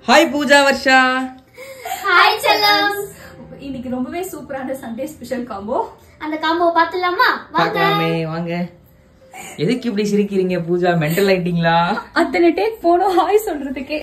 Hi Pooja Varsha hi செல்லம் இன்னைக்கு ரொம்பவே சூப்பரான சண்டே ஸ்பெஷல் காம்போ அந்த காம்போ பாத்துலாமா வாங்க பார்க்கலாமே வாங்க எதுக்கு இப்படி சிரிக்கிறீங்க பூஜா மென்டல் ஆயிட்டீங்களா அத்தனை டேக் போனோம் ஹாய் சொல்றதுக்கே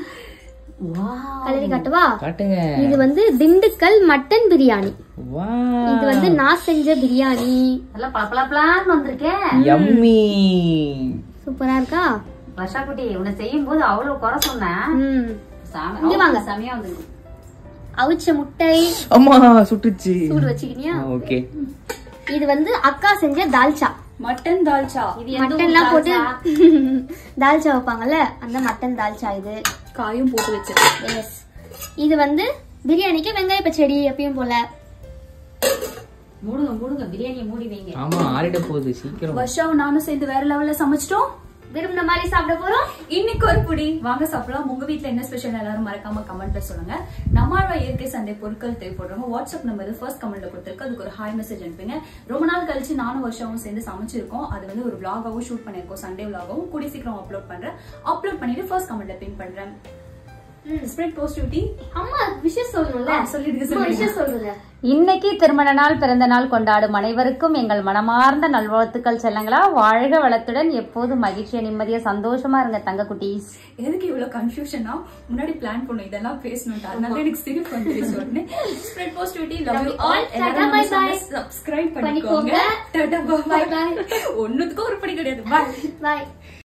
கலரி காட்டுவா காட்டுங்க இது வந்து திண்டுக்கல் மட்டன் பிரியாணி வா இது வந்து நான் செஞ்ச பிரியாணி நல்லா பளபளபளான்னு வந்திருக்கேன் யம்மி சூப்பரா இருக்கா ரஷா குட்டி உன்னை செய்யும் போது அவ்வளவு குறை சொன்னேன் ம் சாமி- இங்க வாங்க. செமையா வந்திருக்கு அவிச்ச முட்டை அம்மா சுட்டுச்சு சூடு வச்சுக்கினியா ஓகே இது வந்து அக்கா செஞ்ச தால்ச்சா மட்டன் தால்ச்சா இது எந்த மட்டன்லாம் ஊர் போட்டு தால்ச்சா? தால்ச்சா வைப்பாங்கல்ல அந்த மட்டன் தால்ச்சா இது காயும் போட்டு வச்சிருக்கேன் எஸ் இது வந்து பிரியாணிக்கு வெங்காய பச்சடி எப்பயும் போல மூடுங்க மூடுங்க பிரியாணியை மூடி வைங்க ஆமா ஆறிட போகுது சீக்கிரம் வர்ஷாவும் நானும் சேர்ந்து வேற லெவல்ல சமைச்சிட்டோம் விரும்பின மாதிரி சாப்பிட போறோம் இன்னைக்கு ஒரு புடி வாங்க சாப்பிடலாம் உங்க வீட்ல என்ன ஸ்பெஷல் எல்லாரும் மறக்காம கமெண்ட்ல சொல்லுங்க நம்மளோட இயற்கை சந்தை பொருட்கள் தேவைப்படுறவங்க வாட்ஸ்அப் நம்பர் ஃபர்ஸ்ட் கமெண்ட்ல கொடுத்துருக்கு அதுக்கு ஒரு ஹாய் மெசேஜ் அனுப்புங்க ரொம்ப நாள் கழிச்சு நானும் வருஷமும் சேர்ந்து சமைச்சிருக்கோம் அது வந்து ஒரு vlog-ஆவும் ஷூட் பண்ணிருக்கோம் சண்டே vlog-ஆவும் கூடி சீக்கிரம் அப்லோட் பண்றேன் அப்லோட் பண்ணிட்டு ஃபர்ஸ்ட் கமெண்ட்ல பின் பண்றேன் ஸ்ப்ரெட் பாசிட்டிவிட்டி அம்மா விஷயம் சொல்லணும்ல சொல்லிடுங்க அம்மா, சொல்லிடுங்க விஷயம் சொல்லுங்க இன்னைக்கு திருமண நாள் பிறந்த நாள் கொண்டாடும் அனைவருக்கும் எங்கள் மனமார்ந்த நல்வாழ்த்துக்கள் செல்லங்களா வாழ்க வளத்துடன் எப்போதும் மகிழ்ச்சியா நிம்மதியா சந்தோஷமா இருங்க தங்க குட்டீஸ் எதுக்கு இவ்வளவு கன்ஃபியூஷனா முன்னாடி பிளான் பண்ணோம் இதெல்லாம் பேசணும் அதனால எனக்கு சிரிப்பு வந்துருச்சு உடனே spread positivity love you all Tata, bye bye. Subscribe பண்ணிக்கோங்க. பண்ணிக்கோங்க டாடா Bye பை bye. ஒண்ணுத்துக்கும் ஒரு படி கிடையாது பாய் பாய்